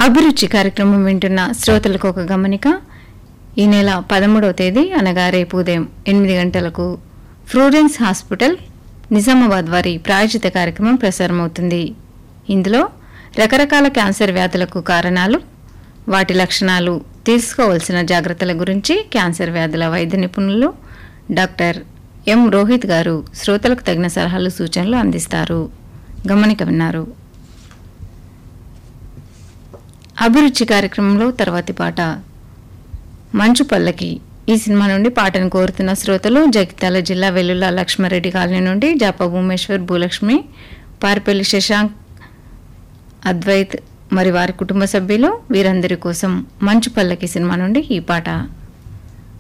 అభిరుచి కార్యక్రమం వింటున్న శ్రోతలకు ఒక గమనిక ఈ నెల పదమూడవ తేదీ అనగా రేపు ఉదయం ఎనిమిది గంటలకు ఫ్లోరెన్స్ హాస్పిటల్ నిజామాబాద్ వారి ప్రాయోజిత కార్యక్రమం ప్రసారమవుతుంది ఇందులో రకరకాల క్యాన్సర్ వ్యాధులకు కారణాలు వాటి లక్షణాలు తీసుకోవాల్సిన జాగ్రత్తల గురించి క్యాన్సర్ వ్యాధుల వైద్య నిపుణులు డాక్టర్ ఎం రోహిత్ గారు శ్రోతలకు తగిన సలహాలు సూచనలు అందిస్తారు గమనిక విన్నారు అభిరుచి కార్యక్రమంలో తర్వాతి పాట మంచు పల్లకి ఈ సినిమా నుండి పాటను కోరుతున్న శ్రోతలు జగిత్యాల జిల్లా వెల్లుల లక్ష్మారెడ్డి కాలనీ నుండి జాప భూమేశ్వర్ భూలక్ష్మి పారిపల్లి శశాంక్ అద్వైత్ మరి వారి కుటుంబ సభ్యులు వీరందరి కోసం మంచు పల్లకి సినిమా నుండి ఈ పాట